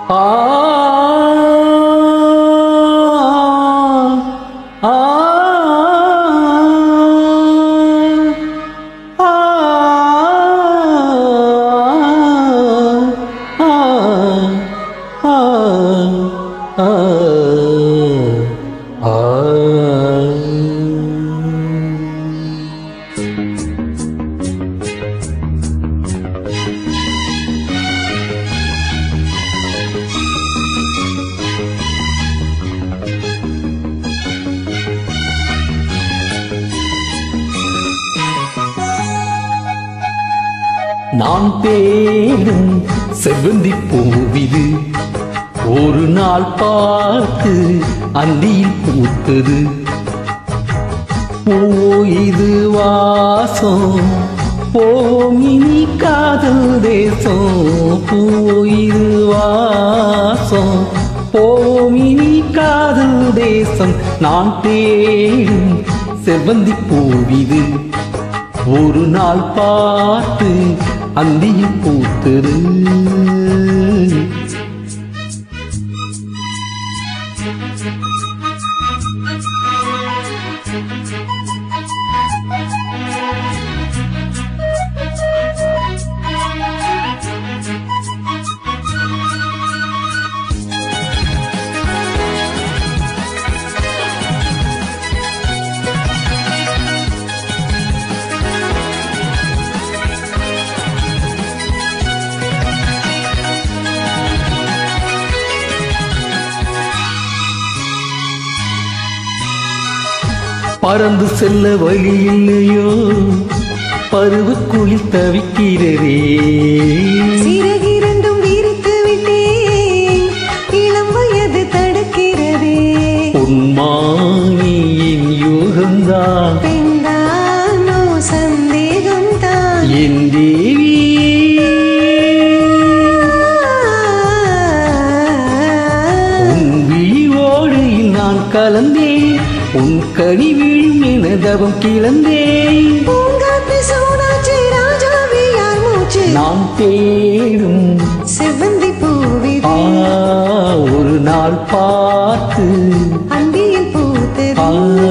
ஆ ஆ ஆ நான் தேடும் செவ்வந்தி பூவிது ஒரு நாள் பார்த்து அந்தியில் பூத்தது பூ இது வாசம் போம் இனி காதல் தேசம் பூ இது வாசம் போம் இனி காதல் தேசம் நான் தேடும் செவ்வந்தி பூவிது ஒரு நாள் பார்த்து அந்தியில் பூத்தது பறந்து செல்ல வழி இல்லையோ பருவக்குளிர் தவிக்கிறதே சிறகிரண்டும் விரித்து விட்டேன் இளம் வயது தடுக்கிறதே பொன்மானியின் யோகம்தான் பெண்தானோ சந்தேகம் தான் என் தேவி உன் விழிவோடையில் நான் கலந்தேன் உன் கனி விழும் என தவம் கிளந்தேன் பூங்காத்து சோனாச்சு ராஜாவே யார் மூச்சு நான் தேடும் செவ்வந்தி பூவிது ஆ ஒரு நாள் பார்த்து அந்தியில் பூத்தது ஆ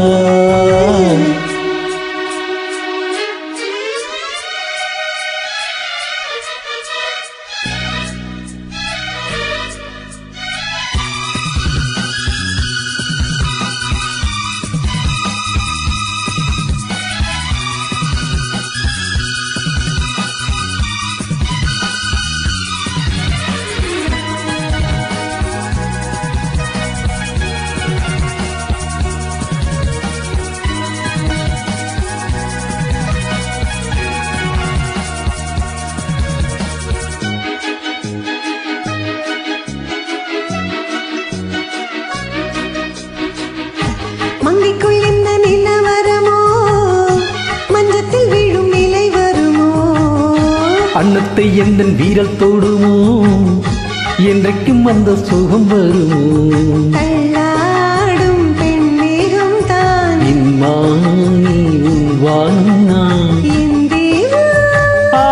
மங்கிக்குள் என்ன நிலவரமோ மஞ்சத்தில் விழும் நிலை வருமோ அன்னத்தை எந்த வீரல் தொடுமோ என்றைக்கும் அந்த சுகம் வருமோ தள்ளாடும் பெண் மேகம் தான் இன்மானி உன் வானம் நான் என் தேவா ஆ.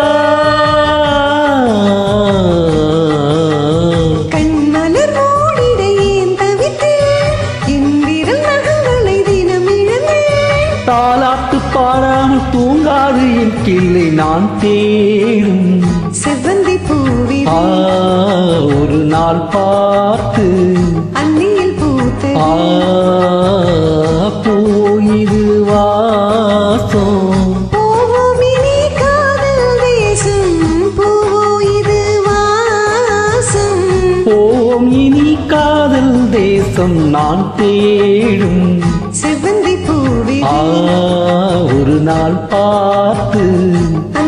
கண்மலர் மூடிட ஏன் தவித்தேன் என் விரல் நகங்களை தினம் இழந்தேன் தாலாட்டு பாடாமல் தூங்காது என் கிள்ளை நான் தேடும் செவ்வந்தி பூவி ஆ ஒரு நாள் பார்த்து அந்நியில் பூத்து ஆ போயிது வாசம் போவோம் இனி காதல் தேசம் பூவோ இது வாசம் போம் இனி காதல் தேசம் நான் தேடும் செவ்வந்தி பூவி ஆ ஒரு நாள் பார்த்து